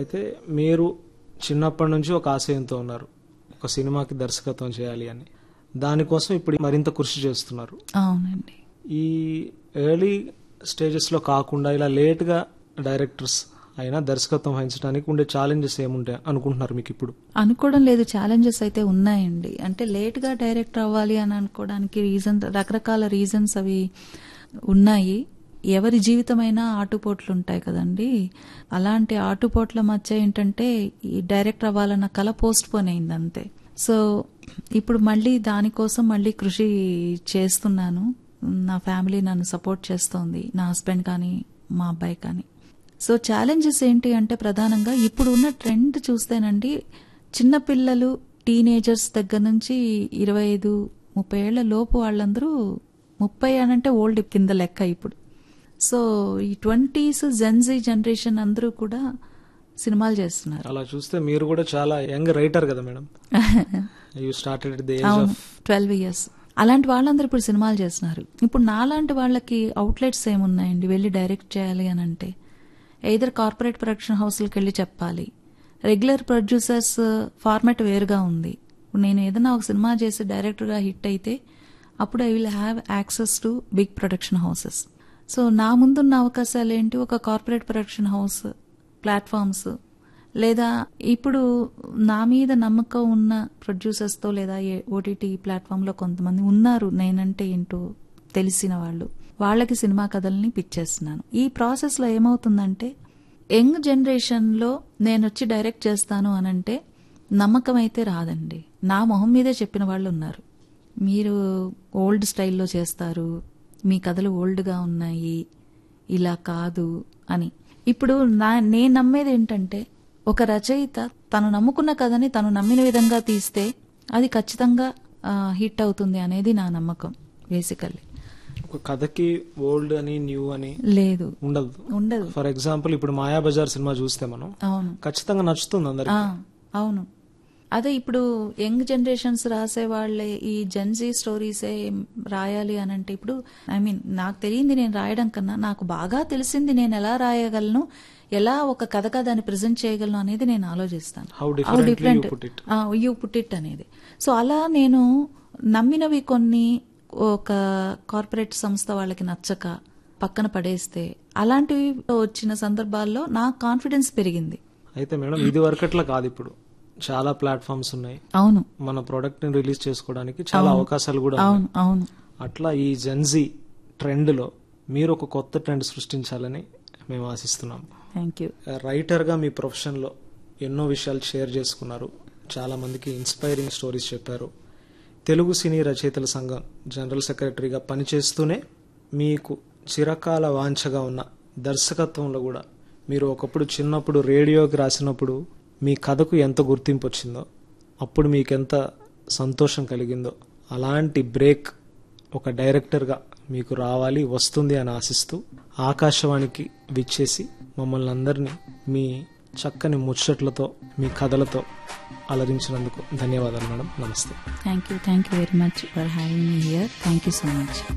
అయితే మీరు చిన్నప్పటి నుంచి ఒక ఆశయంతో ఉన్నారు ఒక సినిమాకి దర్శకత్వం చేయాలి అని దానికోసం ఇప్పుడు మరింత కృషి చేస్తున్నారు అవునండి ఈ ఎర్లీ స్టేజెస్లో కాకుండా ఇలా లేట్గా డైరెక్టర్స్ అయినా దర్శకత్వం వహించడానికి ఉండే ఛాలెంజెస్ ఏముంటాయి అనుకుంటున్నారు మీకు ఇప్పుడు అనుకోవడం లేదు ఛాలెంజెస్ అయితే ఉన్నాయండి అంటే లేట్ గా డైరెక్టర్ అవ్వాలి అని అనుకోవడానికి రీజన్ రకరకాల రీజన్స్ అవి ఉన్నాయి ఎవరి జీవితమైనా ఆటుపోట్లు ఉంటాయి కదండి అలాంటి ఆటుపోట్ల మధ్య ఏంటంటే ఈ డైరెక్టర్ అవ్వాలన్న కళ పోస్ట్ పోన్ అయింది అంతే సో ఇప్పుడు మళ్ళీ దానికోసం మళ్ళీ కృషి చేస్తున్నాను నా ఫ్యామిలీ నన్ను సపోర్ట్ చేస్తోంది నా హస్బెండ్ కానీ మా అబ్బాయి కానీ సో ఛాలెంజెస్ ఏంటి అంటే ప్రధానంగా ఇప్పుడు ఉన్న ట్రెండ్ చూస్తేనండి చిన్నపిల్లలు టీనేజర్స్ దగ్గర నుంచి ఇరవై ఐదు ముప్పై ఏళ్ల లోపు వాళ్ళందరూ ముప్పై అనంటే ఓల్డ్ కింద లెక్క ఇప్పుడు సో ఈ ట్వంటీస్ జెన్జీ జనరేషన్ అందరూ కూడా సినిమాలు చేస్తున్నారు అలా చూస్తే మీరు కూడా చాలా యంగ్ రైటర్ కదా madam you started the age అవును ఆఫ్ ట్వెల్వ్ ఇయర్స్ అలాంటి వాళ్ళందరూ ఇప్పుడు సినిమాలు చేస్తున్నారు ఇప్పుడు నాలాంటి వాళ్ళకి అవుట్లెట్స్ ఏమున్నాయండి వెళ్ళి డైరెక్ట్ చేయాలి అని అంటే ఎయిదర్ కార్పొరేట్ ప్రొడక్షన్ హౌస్లకు వెళ్ళి చెప్పాలి రెగ్యులర్ ప్రొడ్యూసర్స్ ఫార్మాట్ వేరుగా ఉంది ఇప్పుడు నేను ఏదైనా ఒక సినిమా చేసి డైరెక్టర్గా హిట్ అయితే అప్పుడు I will have access to big production houses so నా ముందున్న అవకాశాలు ఏంటి ఒక కార్పొరేట్ ప్రొడక్షన్ హౌస్ ప్లాట్ఫామ్స్ లేదా ఇప్పుడు నా మీద నమ్మకం ఉన్న ప్రొడ్యూసర్స్తో లేదా ఏ ఓటీటీ ప్లాట్ఫామ్లో కొంతమంది ఉన్నారు నేనంటే ఏంటో తెలిసిన వాళ్ళు వాళ్ళకి సినిమా కథల్ని పిచ్చేస్తున్నాను ఈ ప్రాసెస్లో ఏమవుతుందంటే యంగ్ జనరేషన్లో నేను వచ్చి డైరెక్ట్ చేస్తాను అనంటే నమ్మకం అయితే రాదండి నా మొహం మీదే చెప్పిన వాళ్ళు ఉన్నారు మీరు ఓల్డ్ స్టైల్లో చేస్తారు మీ కథలు ఓల్డ్గా ఉన్నాయి ఇలా కాదు అని ఇప్పుడు నా నేను నమ్మేది ఏంటంటే ఒక రచయిత తను నమ్ముకున్న కథని తను నమ్మిన విధంగా తీస్తే అది ఖచ్చితంగా హిట్ అవుతుంది అనేది నా నమ్మకం బేసికల్లీ ఒక కథకి ఓల్డ్ అని న్యూ అని లేదు ఉండదు ఉండదు ఫర్ ఎగ్జాంపుల్ ఇప్పుడు మాయాబజార్ సినిమా చూస్తే మనం అవును ఖచ్చితంగా నచ్చుతుంది అందరికి ఆ, అవును అదే ఇప్పుడు యంగ్ జనరేషన్స్ రాసే వాళ్ళే ఈ జెన్జీ స్టోరీసే రాయాలి అని అంటే ఇప్పుడు ఐ మీన్ నాకు తెలియంది నేను రాయడం కన్నా నాకు బాగా తెలిసింది నేను ఎలా రాయగలను ఎలా ఒక కథగా దాన్ని ప్రజెంట్ చేయగలను అనేది నేను ఆలోచిస్తాను How differently you put it. You put it అనేది సో అలా నేను నమ్మినవి కొన్ని ఒక కార్పొరేట్ సంస్థ వాళ్ళకి నచ్చక పక్కన పడేస్తే అలాంటివి వచ్చిన సందర్భాల్లో నా కాన్ఫిడెన్స్ పెరిగింది అయితే మేడం ఇది వరకట్లా కాదు ఇప్పుడు చాలా ప్లాట్ఫామ్స్ ఉన్నాయి అవును మన ప్రోడక్ట్ ని రిలీజ్ చేసుకోవడానికి చాలా అవకాశాలు కూడా ఉన్నాయి అవును అవును అట్లా ఈ జెన్జీ ట్రెండ్ లో మీరు ఒక కొత్త ట్రెండ్ సృష్టించాలని మేము ఆశిస్తున్నాం థ్యాంక్ యూ రైటర్ గా మీ ప్రొఫెషన్ లో ఎన్నో విషయాలు షేర్ చేసుకున్నారు చాలా మందికి ఇన్స్పైరింగ్ స్టోరీస్ చెప్పారు తెలుగు సినీ రచయితల సంఘం జనరల్ సెక్రటరీగా పనిచేస్తూనే మీకు చిరకాల వాంఛగా ఉన్న దర్శకత్వంలో కూడా మీరు ఒకప్పుడు చిన్నప్పుడు రేడియోకి రాసినప్పుడు మీ కథకు ఎంత గుర్తింపు వచ్చిందో అప్పుడు మీకు ఎంత సంతోషం కలిగిందో అలాంటి బ్రేక్ ఒక డైరెక్టర్గా మీకు రావాలి వస్తుంది అని ఆశిస్తూ ఆకాశవాణికి విచ్చేసి మమ్మల్ని అందరినీ మీ చక్కని ముచ్చట్లతో మీ కథలతో అలరించినందుకు ధన్యవాదాలు మేడం నమస్తే thank you thank you very much for having me here thank you so much